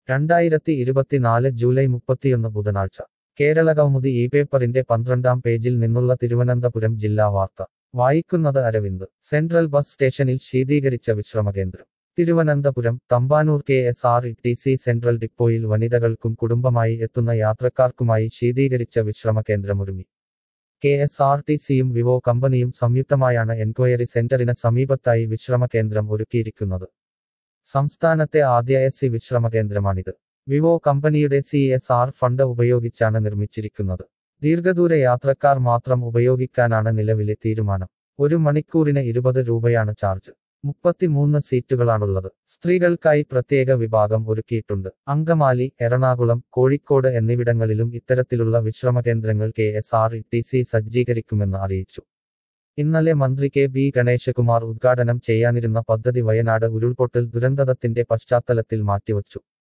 രണ്ടായിരത്തി ഇരുപത്തിനാല് ജൂലൈ മുപ്പത്തിയൊന്ന് ബുധനാഴ്ച കേരള കൗമുദി ഈ പേപ്പറിന്റെ പന്ത്രണ്ടാം പേജിൽ നിന്നുള്ള തിരുവനന്തപുരം ജില്ലാ വാർത്ത വായിക്കുന്നത് അരവിന്ദ് സെൻട്രൽ ബസ് സ്റ്റേഷനിൽ ശീതീകരിച്ച വിശ്രമകേന്ദ്രം Thiruvananthapuram Thampanoor K S R T C central ഡിപ്പോയിൽ വനിതകൾക്കും കുടുംബമായി എത്തുന്ന യാത്രക്കാർക്കുമായി ശീതീകരിച്ച വിശ്രമകേന്ദ്രമൊരുങ്ങി കെ എസ് ആർ ടി സിയും വിവോ കമ്പനിയും സംയുക്തമായാണ് എൻക്വയറി സെന്ററിന് സമീപത്തായി വിശ്രമകേന്ദ്രം ഒരുക്കിയിരിക്കുന്നത് സംസ്ഥാനത്തെ ആദ്യ എസ് സി വിശ്രമകേന്ദ്രമാണിത് വിവോ കമ്പനിയുടെ സി എസ് ആർ ഫണ്ട് ഉപയോഗിച്ചാണ് നിർമ്മിച്ചിരിക്കുന്നത് ദീർഘദൂര യാത്രക്കാർ മാത്രം ഉപയോഗിക്കാനാണ് നിലവിലെ തീരുമാനം ഒരു മണിക്കൂറിന് ഇരുപത് രൂപയാണ് ചാർജ് മുപ്പത്തിമൂന്ന് സീറ്റുകളാണുള്ളത് സ്ത്രീകൾക്കായി പ്രത്യേക വിഭാഗം ഒരുക്കിയിട്ടുണ്ട് അങ്കമാലി എറണാകുളം കോഴിക്കോട് എന്നിവിടങ്ങളിലും ഇത്തരത്തിലുള്ള വിശ്രമകേന്ദ്രങ്ങൾ K S R T C സജ്ജീകരിക്കുമെന്ന് അറിയിച്ചു ഇന്നലെ മന്ത്രി കെ ബി ഗണേശകുമാർ ഉദ്ഘാടനം ചെയ്യാനിരുന്ന പദ്ധതി വയനാട് ഉരുൾപൊട്ടൽ ദുരന്തത്തിന്റെ പശ്ചാത്തലത്തിൽ മാറ്റിവച്ചു